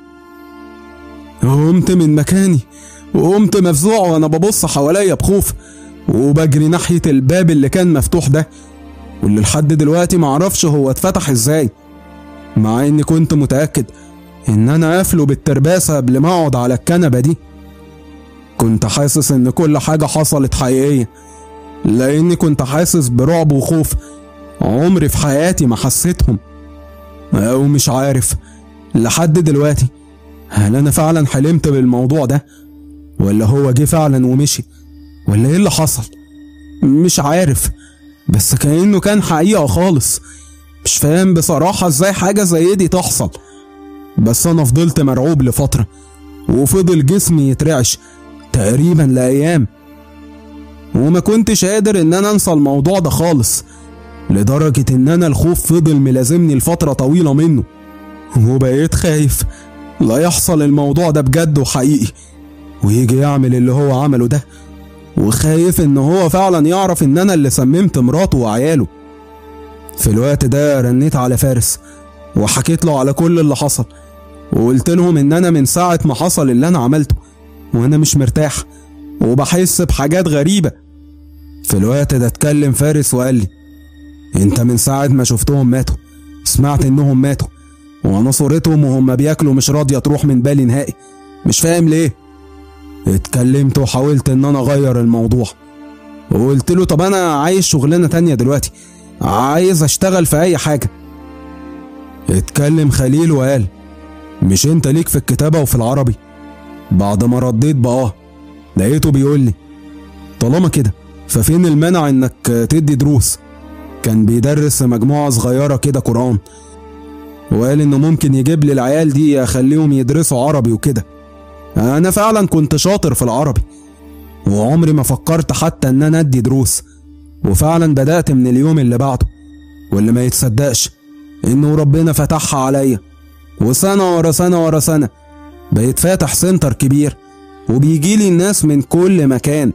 Speaker 1: قمت من مكاني وقمت مفزوع وانا ببص حواليا بخوف وبجري ناحية الباب اللي كان مفتوح ده واللي لحد دلوقتي معرفش هو اتفتح ازاي مع اني كنت متأكد ان انا قافله بالترباسة قبل ما اقعد على الكنبة دي كنت حاسس ان كل حاجة حصلت حقيقية لاني كنت حاسس برعب وخوف عمري في حياتي ما حسيتهم او مش عارف لحد دلوقتي هل انا فعلا حلمت بالموضوع ده ولا هو جه فعلا ومشي ولا ايه اللي حصل مش عارف بس كأنه كان حقيقة خالص مش فاهم بصراحة ازاي حاجة زي دي تحصل بس انا فضلت مرعوب لفترة وفضل جسمي يترعش تقريبا لأيام وما كنتش قادر ان انا انسى الموضوع ده خالص لدرجة ان انا الخوف فضل ملازمني لفترة طويلة منه وبقيت خايف لا يحصل الموضوع ده بجد وحقيقي ويجي يعمل اللي هو عمله ده وخايف ان هو فعلا يعرف ان انا اللي سممت مراته وعياله في الوقت ده رنيت على فارس وحكيت له على كل اللي حصل وقلت لهم ان انا من ساعة ما حصل اللي انا عملته وانا مش مرتاح وبحس بحاجات غريبة في الوقت ده اتكلم فارس وقال لي انت من ساعة ما شفتهم ماتوا سمعت انهم ماتوا وانا صورتهم وهم بياكلوا مش راضية تروح من بالي نهائي مش فاهم ليه اتكلمت وحاولت ان انا اغير الموضوع وقلت له طب انا عايز شغلانة تانية دلوقتي عايز اشتغل في اي حاجة اتكلم خليل وقال مش انت ليك في الكتابة وفي العربي بعد ما رديت باه لقيته بيقول لي طالما كده ففين المانع انك تدي دروس كان بيدرس مجموعة صغيرة كده قرآن وقال انه ممكن يجيب لي العيال دي اخليهم يدرسوا عربي وكده انا فعلا كنت شاطر في العربي وعمري ما فكرت حتى ان انا ادي دروس وفعلا بدأت من اليوم اللي بعده واللي ما يتصدقش انه ربنا فتحها عليا وسنة ورا سنة ورا سنة بقيت فاتح سنتر كبير وبيجيلي الناس من كل مكان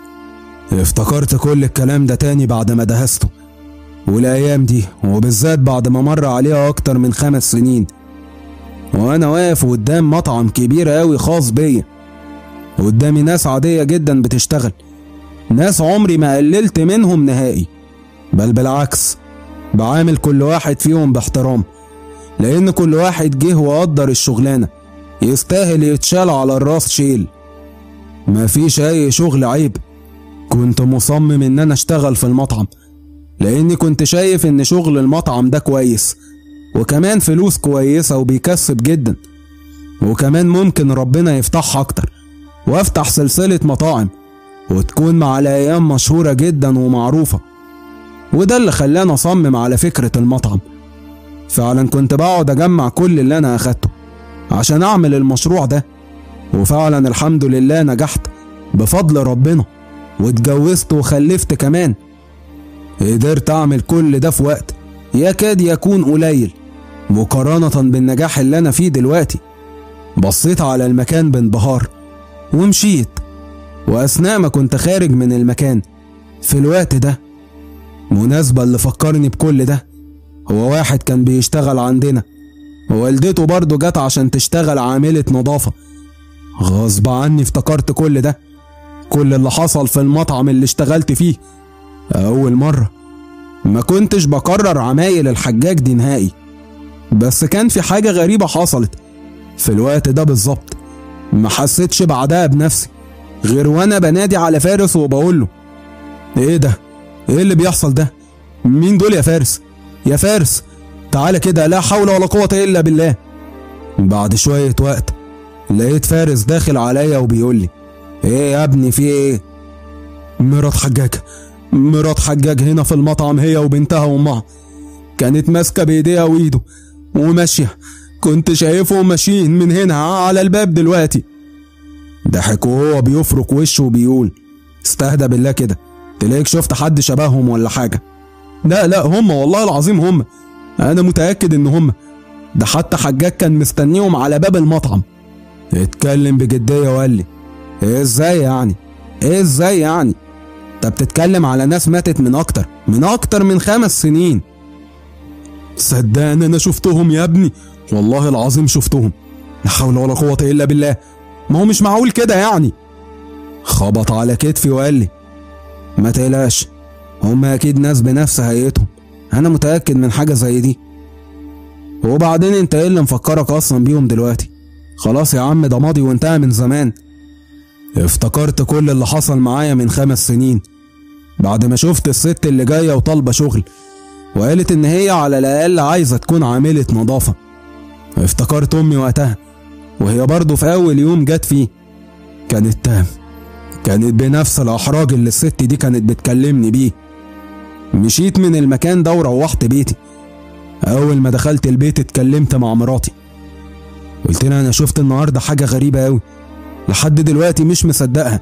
Speaker 1: افتكرت كل الكلام ده تاني بعد ما دهسته والأيام دي وبالذات بعد ما مر عليها أكتر من خمس سنين وأنا واقف قدام مطعم كبير أوي خاص بيا قدامي ناس عادية جدا بتشتغل ناس عمري ما قللت منهم نهائي بل بالعكس بعامل كل واحد فيهم باحترام لأن كل واحد جه وقدر الشغلانة يستاهل يتشال على الراس شيل مفيش أي شغل عيب كنت مصمم إن أنا أشتغل في المطعم لأني كنت شايف إن شغل المطعم ده كويس وكمان فلوس كويسة وبيكسب جدا وكمان ممكن ربنا يفتحها أكتر وأفتح سلسلة مطاعم وتكون مع الأيام مشهورة جدا ومعروفة وده اللي خلاني أصمم على فكرة المطعم فعلا كنت بقعد أجمع كل اللي أنا أخدته عشان أعمل المشروع ده وفعلا الحمد لله نجحت بفضل ربنا واتجوزت وخلفت كمان قدرت أعمل كل ده في وقت يكاد يكون قليل مقارنة بالنجاح اللي أنا فيه دلوقتي بصيت على المكان بانبهار ومشيت وأثناء ما كنت خارج من المكان في الوقت ده مناسبة اللي فكرني بكل ده هو واحد كان بيشتغل عندنا ووالدته برضه جت عشان تشتغل عاملة نظافة غصب عني افتكرت كل ده كل اللي حصل في المطعم اللي اشتغلت فيه أول مرة ما كنتش بكرر عمايل الحجاج دي نهائي بس كان في حاجة غريبة حصلت في الوقت ده بالظبط ما حسيتش بعدها بنفسي غير وانا بنادي على فارس وبقول له ايه ده ايه اللي بيحصل ده مين دول يا فارس يا فارس تعالى كده لا حول ولا قوة الا بالله بعد شوية وقت لقيت فارس داخل عليا وبيقول لي ايه يا ابني في ايه مرات حجاج مرات حجاج هنا في المطعم هي وبنتها وامها كانت ماسكة بايديها وايده وماشية كنت شايفهم ماشيين من هنا على الباب دلوقتي ضحك وهو بيفرك وشه وبيقول استهدى بالله كده تلاقيك شفت حد شبههم ولا حاجة لا لا هم والله العظيم هم انا متأكد ان هم ده حتى حجاج كان مستنيهم على باب المطعم اتكلم بجدية وقال لي ايه ازاي يعني ايه ازاي يعني انت بتتكلم على ناس ماتت من اكتر من اكتر من خمس سنين صدقني انا شفتهم يا ابني والله العظيم شفتهم لا حول ولا قوة الا بالله ما هو مش معقول كده يعني خبط على كتفي وقال لي ما تقلقش هم اكيد ناس بنفس هيئتهم انا متأكد من حاجة زي دي وبعدين انت ايه اللي مفكرك اصلا بيهم دلوقتي خلاص يا عم ده ماضي وانتهى من زمان افتكرت كل اللي حصل معايا من خمس سنين بعد ما شفت الست اللي جاية وطالبة شغل وقالت إن هي على الأقل عايزة تكون عاملة نظافة افتكرت أمي وقتها وهي برضه في أول يوم جت فيه كانت تام كانت بنفس الأحراج اللي الست دي كانت بتكلمني بيه مشيت من المكان ده وروحت بيتي أول ما دخلت البيت اتكلمت مع مراتي قلت لها أنا شفت النهاردة حاجة غريبة أوي لحد دلوقتي مش مصدقها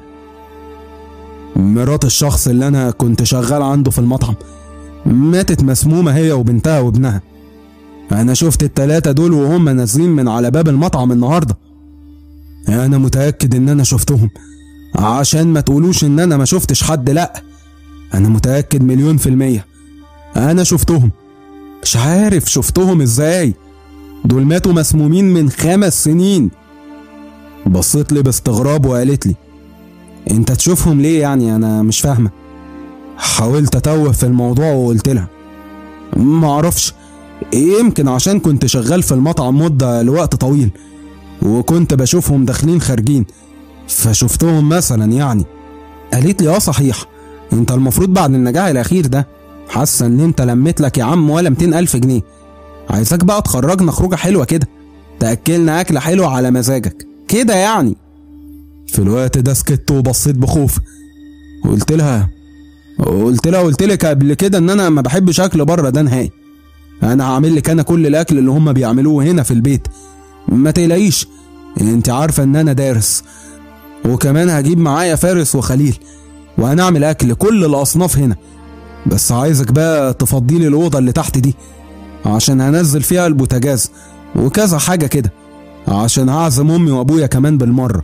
Speaker 1: مرات الشخص اللي أنا كنت شغال عنده في المطعم ماتت مسمومة هي وبنتها وابنها أنا شفت التلاتة دول وهم نازلين من على باب المطعم النهاردة أنا متأكد إن أنا شفتهم عشان ما تقولوش إن أنا ما شفتش حد لأ أنا متأكد مليون في المية أنا شفتهم مش عارف شفتهم إزاي دول ماتوا مسمومين من خمس سنين بصيت لي باستغراب وقالت لي انت تشوفهم ليه يعني انا مش فاهمه حاولت اتوه في الموضوع وقلت لها ما اعرفش يمكن عشان كنت شغال في المطعم مدة لوقت طويل وكنت بشوفهم داخلين خارجين فشفتهم مثلا يعني قالت لي اه صحيح انت المفروض بعد النجاح الاخير ده حاسه ان انت لميت لك يا عم ولا 200 الف جنيه عايزاك بقى تخرجنا خروجه حلوه كده تاكلنا اكله حلوه على مزاجك كده يعني في الوقت ده سكت وبصيت بخوف قلت لها قلت لها قلت لك قبل كده ان انا ما بحبش اكل بره ده نهائي انا هعمل لك انا كل الاكل اللي هم بيعملوه هنا في البيت ما تقلقيش انت عارفه ان انا دارس وكمان هجيب معايا فارس وخليل وهنعمل اكل كل الاصناف هنا بس عايزك بقى تفضي لي الاوضه اللي تحت دي عشان هنزل فيها البوتاجاز وكذا حاجه كده عشان هعزم امي وابويا كمان بالمره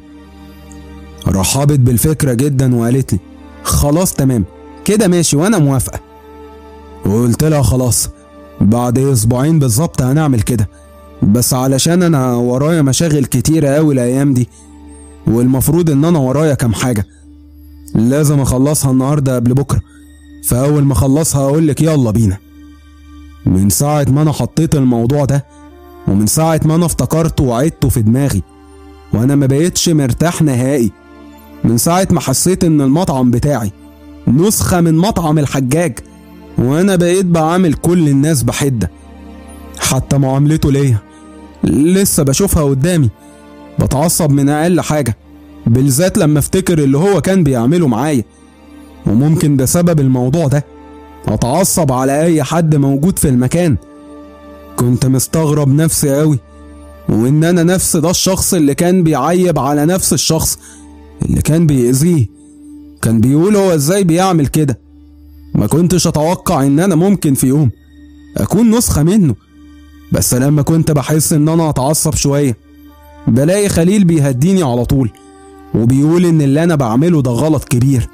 Speaker 1: رحبت بالفكره جدا وقالت لي خلاص تمام كده ماشي وانا موافقه وقلت لها خلاص بعد اسبوعين بالظبط هنعمل كده بس علشان انا ورايا مشاغل كتيره قوي الايام دي والمفروض ان انا ورايا كام حاجه لازم اخلصها النهارده قبل بكره فاول ما اخلصها اقول لك يلا بينا من ساعه ما انا حطيت الموضوع ده ومن ساعه ما انا افتكرته وعدته في دماغي وانا ما بقيتش مرتاح نهائي من ساعه ما حسيت ان المطعم بتاعي نسخه من مطعم الحجاج وانا بقيت بعامل كل الناس بحده حتى معاملته ليا لسه بشوفها قدامي بتعصب من اقل حاجه بالذات لما افتكر اللي هو كان بيعمله معايا وممكن بسبب الموضوع ده اتعصب على اي حد موجود في المكان كنت مستغرب نفسي قوي وان انا نفس ده الشخص اللي كان بيعيب على نفس الشخص اللي كان بيأذيه كان بيقول هو ازاي بيعمل كده ما كنتش اتوقع ان انا ممكن في يوم اكون نسخة منه بس لما كنت بحس ان انا اتعصب شوية بلاقي خليل بيهديني على طول وبيقول ان اللي انا بعمله ده غلط كبير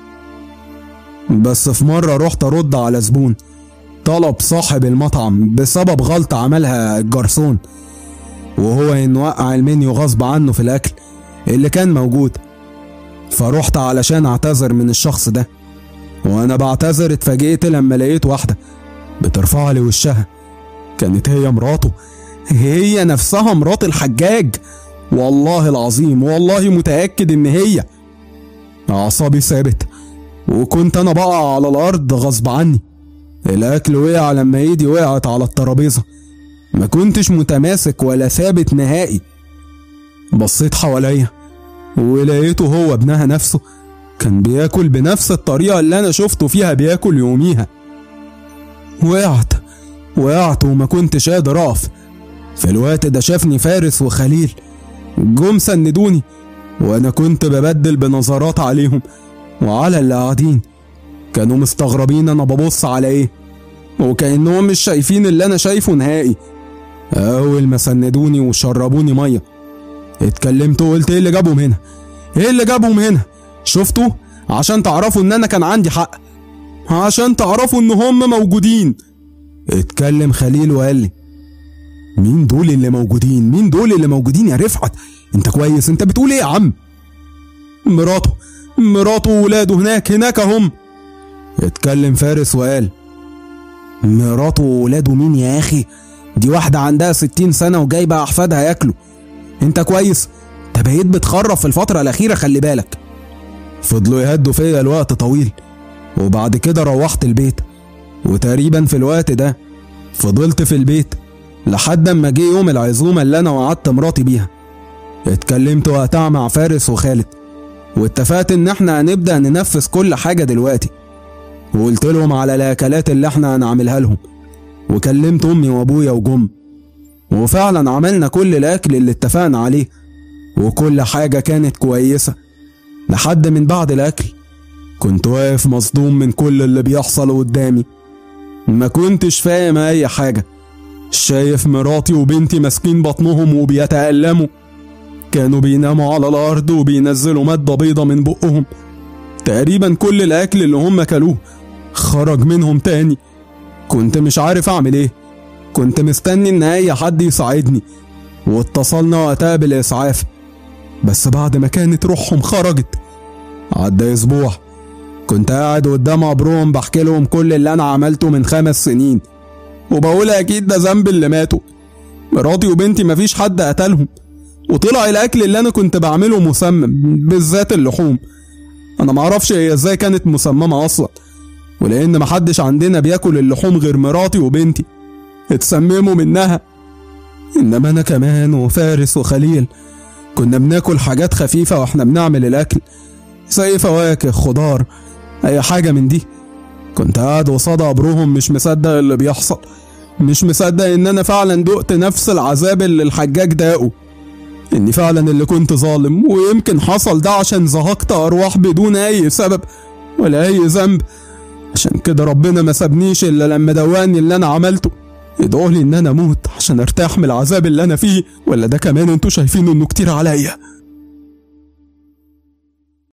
Speaker 1: بس في مرة رحت ارد على زبون طلب صاحب المطعم بسبب غلطة عملها الجرسون وهو انه وقع المنيو غصب عنه في الاكل اللي كان موجود فرحت علشان اعتذر من الشخص ده وانا بعتذر اتفاجئت لما لقيت واحدة بترفع لي وشها كانت هي مراته هي نفسها مرات الحجاج والله العظيم والله متأكد إن هي أعصابي ثابت وكنت أنا بقع على الأرض غصب عني الأكل وقع لما إيدي وقعت على الترابيزة ما كنتش متماسك ولا ثابت نهائي بصيت حواليا ولقيته هو ابنها نفسه كان بياكل بنفس الطريقة اللي أنا شفته فيها بياكل يوميها وقعت وقعت وما كنتش قادر أقف في الوقت ده شافني فارس وخليل جم سندوني وأنا كنت ببدل بنظرات عليهم وعلى اللي قاعدين كانوا مستغربين أنا ببص على إيه وكأنهم مش شايفين اللي أنا شايفه نهائي أول ما سندوني وشربوني مية اتكلمت وقلت إيه اللي جابهم هنا إيه اللي جابهم هنا شفتوا عشان تعرفوا إن أنا كان عندي حق عشان تعرفوا إن هم موجودين اتكلم خليل وقال لي مين دول اللي موجودين مين دول اللي موجودين يا رفعت انت كويس انت بتقول ايه يا عم مراته مراته وولاده هناك هناك هم اتكلم فارس وقال مراته وولاده مين يا اخي دي واحدة عندها ستين سنة وجايبة أحفادها ياكلوا انت كويس انت بقيت بتخرف في الفترة الأخيرة خلي بالك فضلوا يهدوا فيا الوقت طويل وبعد كده روحت البيت وتقريبا في الوقت ده فضلت في البيت لحد اما جه يوم العزومة اللي أنا وعدت مراتي بيها اتكلمت وقتها مع فارس وخالد واتفقت إن احنا هنبدأ ننفذ كل حاجة دلوقتي وقلت لهم على الأكلات اللي احنا هنعملها لهم وكلمت أمي وأبويا وجم وفعلا عملنا كل الأكل اللي اتفقنا عليه وكل حاجة كانت كويسة لحد من بعد الأكل كنت واقف مصدوم من كل اللي بيحصل قدامي ما كنتش فاهم أي حاجة شايف مراتي وبنتي ماسكين بطنهم وبيتألموا كانوا بيناموا على الأرض وبينزلوا مادة بيضة من بقهم تقريبا كل الأكل اللي هم كلوه خرج منهم تاني كنت مش عارف أعمل إيه كنت مستني إن أي حد يساعدني واتصلنا وقتها بالإسعاف بس بعد ما كانت روحهم خرجت عدى أسبوع كنت قاعد قدام عبرهم بحكي لهم كل اللي أنا عملته من خمس سنين وبقول أكيد ده ذنب اللي ماتوا مراتي وبنتي مفيش حد قتلهم وطلع الأكل اللي أنا كنت بعمله مسمم بالذات اللحوم أنا معرفش هي إزاي كانت مسممة أصلا ولأن محدش عندنا بياكل اللحوم غير مراتي وبنتي اتسمموا منها إنما أنا كمان وفارس وخليل كنا بناكل حاجات خفيفة واحنا بنعمل الأكل زي فواكه خضار أي حاجة من دي كنت قاعد قصاد قبرهم مش مصدق اللي بيحصل مش مصدق إن أنا فعلا دقت نفس العذاب اللي الحجاج داقه إني فعلا اللي كنت ظالم ويمكن حصل ده عشان زهقت أرواح بدون أي سبب ولا أي ذنب عشان كده ربنا ما سابنيش إلا لما دواني اللي أنا عملته ادعوا لي إن أنا أموت عشان أرتاح من العذاب اللي أنا فيه ولا ده كمان انتوا شايفينه إنه كتير عليا